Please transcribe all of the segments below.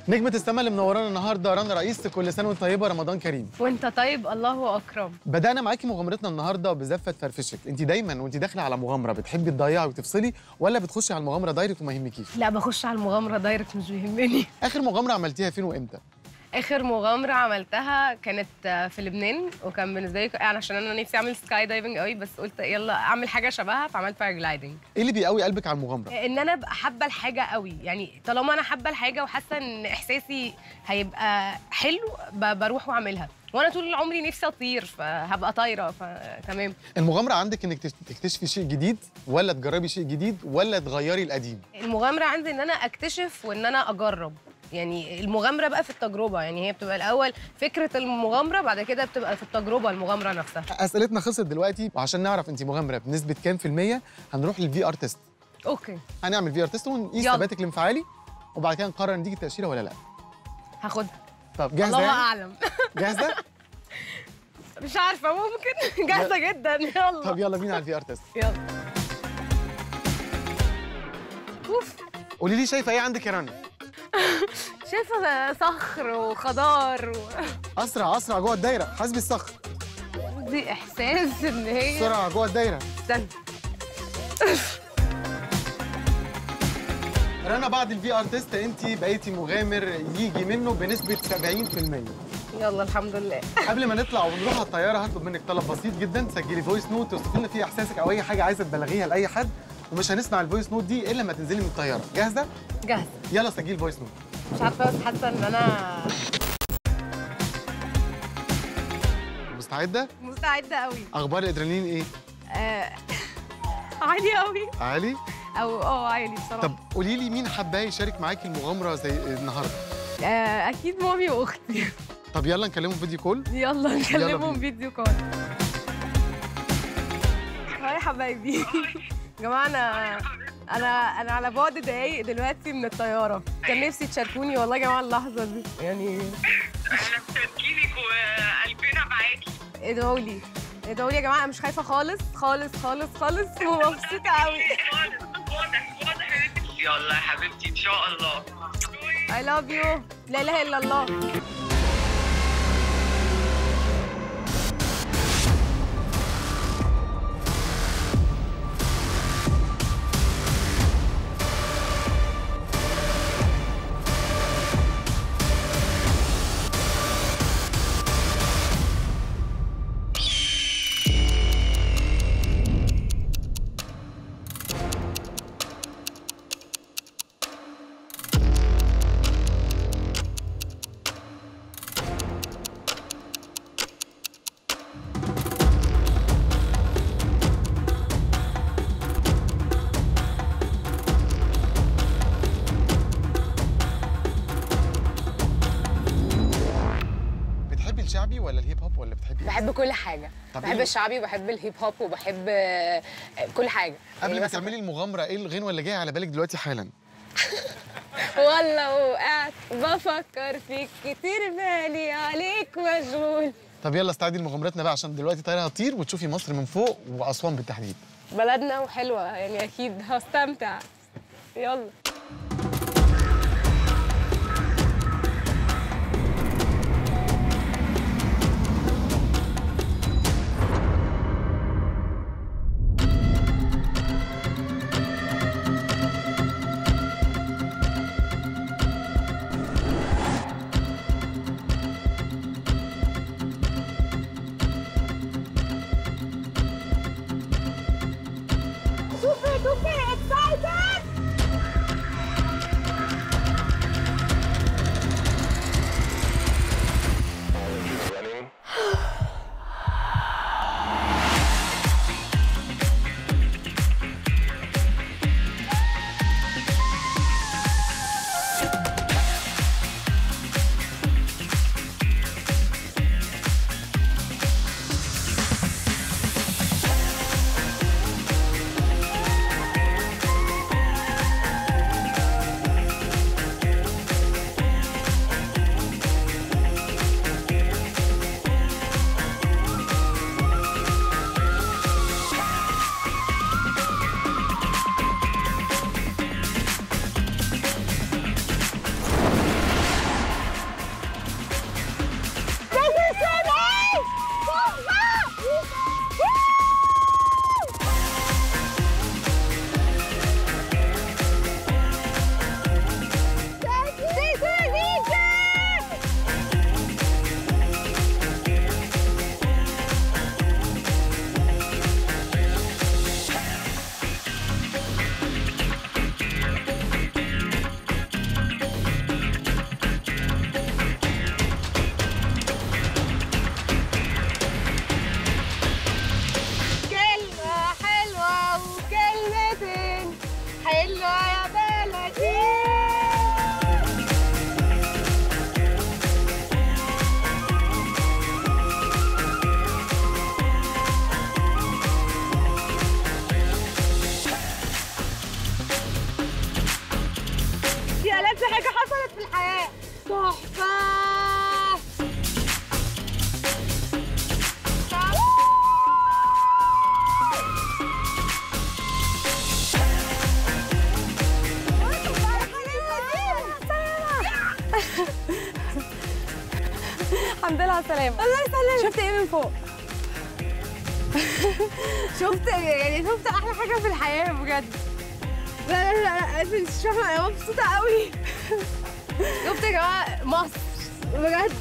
نجمة السما اللي منورانا النهارده رنا رئيس كل سنة وانت طيبة رمضان كريم وانت طيب الله اكرم بدأنا معاكي مغامرتنا النهارده بزفة فرفشك انت دايما وانت داخلة على مغامرة بتحبي تضيعي وتفصلي ولا بتخشي على المغامرة دايركت وما يهمكيش لا بخش على المغامره دايركت مش بيهمني آخر مغامرة عملتيها فين وامتى اخر مغامره عملتها كانت آه، في لبنان وكان بالنسبه لي يعني عشان انا نفسي اعمل سكاي دايفنج قوي بس قلت يلا اعمل حاجه شبهها فعملت باراجلايدنج ايه اللي بيقوي قلبك على المغامرة ان انا ابقى حابه الحاجه قوي يعني طالما انا حابه الحاجه وحاسه ان احساسي هيبقى حلو ب- بروح واعملها وانا طول عمري نفسي اطير فهبقى طايره فتمام المغامرة عندك انك تكت- تكتشفي شيء جديد ولا تجربي شيء جديد ولا تغيري القديم المغامره عندي ان انا اكتشف وان انا اجرب يعني المغامره بقى في التجربه يعني هي بتبقى الاول فكره المغامره بعد كده بتبقى في التجربه المغامره نفسها اسئلتنا خلصت دلوقتي وعشان نعرف انت مغامرة بنسبة كام في المية هنروح للفي ار تيست اوكي هنعمل في ار تيست ونقيس يلا. ثباتك الانفعالي وبعد كده نقرر نديك التأشيرة ولا لا هاخدها طب جاهزة الله يعني؟ اعلم جاهزة؟ مش عارفه ممكن جاهزه جدا يلا طب يلا بينا على الفي ار تيست يلا اوف قولي لي شايفة ايه عندك يا رنا؟ شايفه صخر وخضار و... اسرع اسرع جوه الدايره حاسبي الصخر دي احساس ان هي بسرعه جوه الدايره استنى رنا بعد الفي ار تيست انت بقيتي مغامر يجي منه بنسبه 70% يلا الحمد لله قبل ما نطلع ونروح على الطياره هطلب منك طلب بسيط جدا تسجلي فويس نوت توصفي لنا فيه احساسك او اي حاجه عايزه تبلغيها لاي حد ومش هنسمع الفويس نوت دي الا لما تنزلي من الطياره جاهزه جاهزه يلا سجلي الفويس نوت مش عارفه بس حاسه ان انا مستعده مستعده قوي اخبار الادرينالين ايه آه... عالي قوي عالي او اه عالي بصراحه طب قولي لي مين حباه يشارك معاكي المغامره زي النهارده آه... اكيد مامي واختي طب يلا نكلمهم فيديو كول يلا بينا. نكلمهم فيديو كول هاي حبايبي يا جماعه انا انا انا على بعد دقايق دلوقتي من الطياره كان نفسي تشاركوني والله يا جماعه اللحظه دي يعني انا بتركيبك وقلبنا معاكي ادعوا لي ادعوا لي يا جماعه انا مش خايفه خالص خالص خالص خالص ومبسوطه قوي خالص واضح واضح يلا يا حبيبتي ان شاء الله I love you لا اله الا الله بتحبي الشعبي ولا الهيب هوب ولا بتحبي إيه؟ بحب كل حاجه طب بحب إيه؟ الشعبي وبحب الهيب هوب وبحب آه، كل حاجه قبل يعني ما مثلا تعملي المغامره ايه الغنوه اللي جايه على بالك دلوقتي حالا والله وقعت بفكر فيك كتير بالي عليك مشغول طب يلا استعدي لمغامرتنا بقى عشان دلوقتي طياره هتطير وتشوفي مصر من فوق واسوان بالتحديد بلدنا وحلوه يعني اكيد هستمتع يلا السلامة الله يسلمك شفت ايه من فوق؟ شفت يعني شفت احلى حاجة في الحياة بجد لا لا لا لا مش فاهمة انا مبسوطة قوي شفت يا جماعة مصر بجد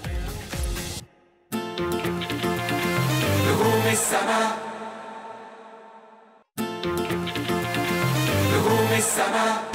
نجوم السماء نجوم السماء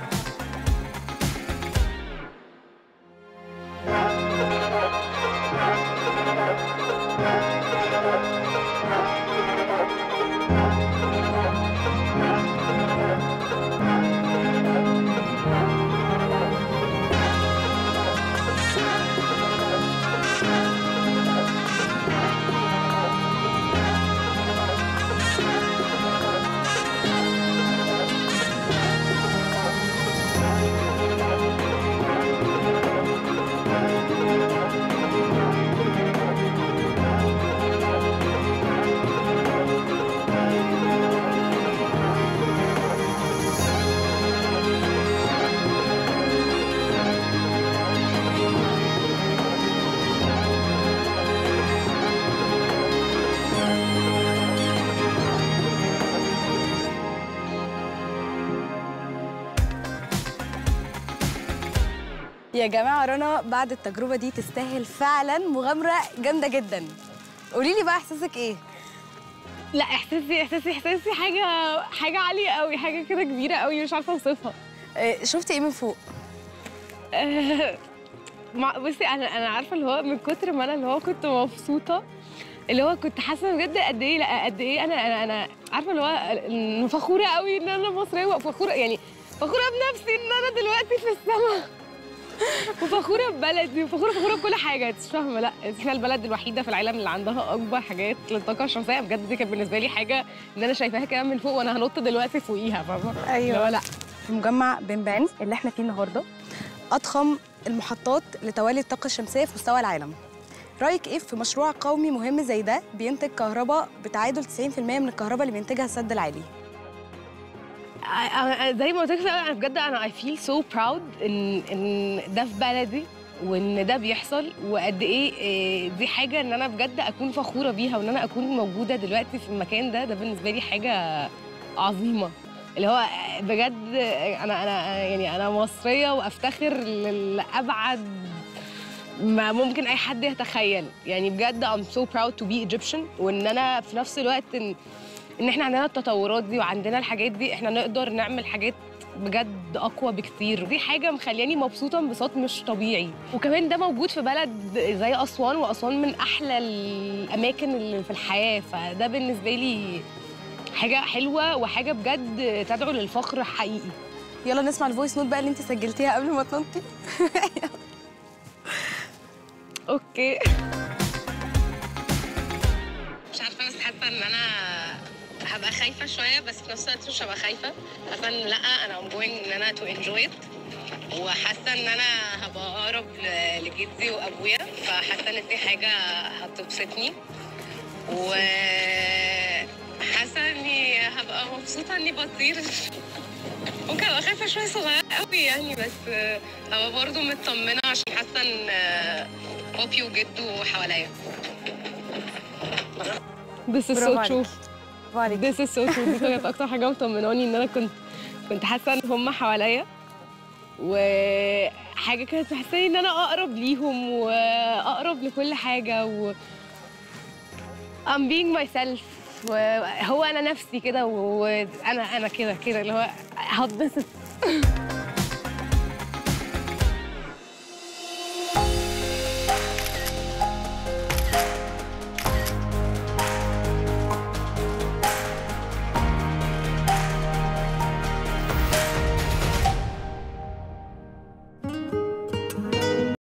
يا جماعة رنا بعد التجربة دي تستاهل فعلا مغامرة جامدة جدا قولي لي بقى احساسك ايه؟ لا احساسي احساسي احساسي حاجه حاجه عاليه قوي حاجه كده كبيره قوي مش عارفه اوصفها آه، شفتي ايه من فوق؟ مع- بصي انا انا عارفه اللي هو من كتر ما انا اللي هو كنت مبسوطه اللي هو كنت حاسه بجد قد ايه لا قد ايه انا انا انا عارفه اللي هو إن فخوره قوي ان انا مصريه وفخوره يعني فخوره بنفسي ان انا دلوقتي في السما وفخوره ببلدي وفخوره فخوره بكل حاجه انت مش فاهمه لا احنا البلد الوحيده في العالم اللي عندها اكبر حاجات للطاقه الشمسيه بجد دي كانت بالنسبه لي حاجه ان انا شايفاها كده من فوق وانا هنط دلوقتي فوقيها فاهمه أيوة. اللي هو لا في مجمع بنبان اللي احنا فيه النهارده اضخم المحطات لتوليد الطاقه الشمسيه في مستوى العالم رايك ايه في مشروع قومي مهم زي ده بينتج كهرباء بتعادل 90% من الكهرباء اللي بينتجها السد العالي أنا- زي ما قلت لك في الأول، انا بجد انا اي فيل سو براود ان ان ده في بلدي وان ده بيحصل وقد ايه إيه دي حاجه ان انا بجد اكون فخوره بيها وان انا اكون موجوده دلوقتي في المكان ده ده بالنسبه لي حاجه عظيمه اللي هو بجد انا انا يعني انا مصريه وافتخر لابعد ما ممكن اي حد يتخيل يعني بجد I'm so proud to be Egyptian وان انا في نفس الوقت ان ان احنا عندنا التطورات دي وعندنا الحاجات دي احنا نقدر نعمل حاجات بجد اقوى بكتير دي حاجه مخلياني مبسوطه انبساط مش طبيعي وكمان ده موجود في بلد زي اسوان واسوان من احلى الاماكن اللي في الحياه فده بالنسبه لي حاجه حلوه وحاجه بجد تدعو للفخر حقيقي يلا نسمع الفويس نوت بقى اللي انت سجلتيها قبل ما تنطي اوكي مش عارفه بس حاسه ان انا هبقى خايفه شويه بس في نفس الوقت مش هبقى خايفه حاسه ان لا انا ام جوينج ان انا تو انجوي ات وحاسه ان انا هبقى اقرب ل- لجدي وابويا فحاسه ان دي حاجه هتبسطني و حاسه اني هبقى مبسوطه اني بطير ممكن ابقى خايفه شويه صغيره قوي يعني بس هبقى برضه مطمنه عشان حاسه ان بابي وجده حواليا This is برافو so عليكي. true. برافو عليكي. This is so true. دي كانت أكتر حاجة مطمناني إن أنا كنت كنت حاسة إن هم حواليا وحاجة كانت محساني إن أنا أقرب ليهم وأقرب لكل حاجة و I'm being myself وهو أنا نفسي كده وأنا أنا كده كده اللي هو هتبسط